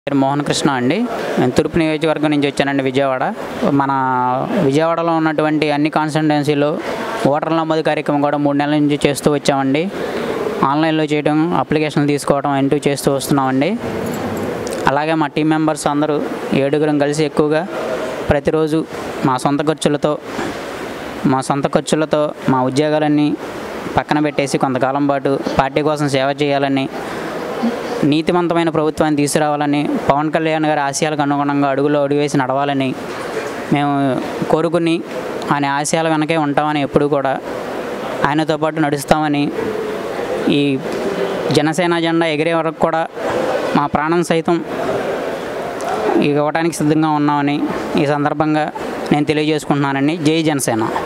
పేరు మోహన్ కృష్ణ అండి నేను తూర్పు నియోజకవర్గం నుంచి వచ్చానండి విజయవాడ మన విజయవాడలో ఉన్నటువంటి అన్ని కాన్స్టిట్యున్సీలో ఓటర్ నమోదు కార్యక్రమం కూడా మూడు నెలల నుంచి చేస్తూ వచ్చామండి ఆన్లైన్లో చేయడం అప్లికేషన్లు తీసుకోవడం అంటూ చేస్తూ వస్తున్నామండి అలాగే మా టీం మెంబర్స్ అందరూ ఏడుగురం కలిసి ఎక్కువగా ప్రతిరోజు మా సొంత ఖర్చులతో మా సొంత ఖర్చులతో మా ఉద్యోగాలన్నీ పక్కన పెట్టేసి కొంతకాలం పాటు పార్టీ కోసం సేవ చేయాలని నీతివంతమైన ప్రభుత్వాన్ని తీసుకురావాలని పవన్ కళ్యాణ్ గారి ఆశయాలకు అనుగుణంగా అడుగులో అడుగు వేసి నడవాలని మేము కోరుకుని ఆయన ఆశయాల వెనకే ఉంటామని ఎప్పుడు కూడా ఆయనతో పాటు నడుస్తామని ఈ జనసేన జెండా ఎగిరే వరకు కూడా మా ప్రాణం సైతం ఇవ్వడానికి సిద్ధంగా ఉన్నామని ఈ సందర్భంగా నేను తెలియజేసుకుంటున్నానండి జై జనసేన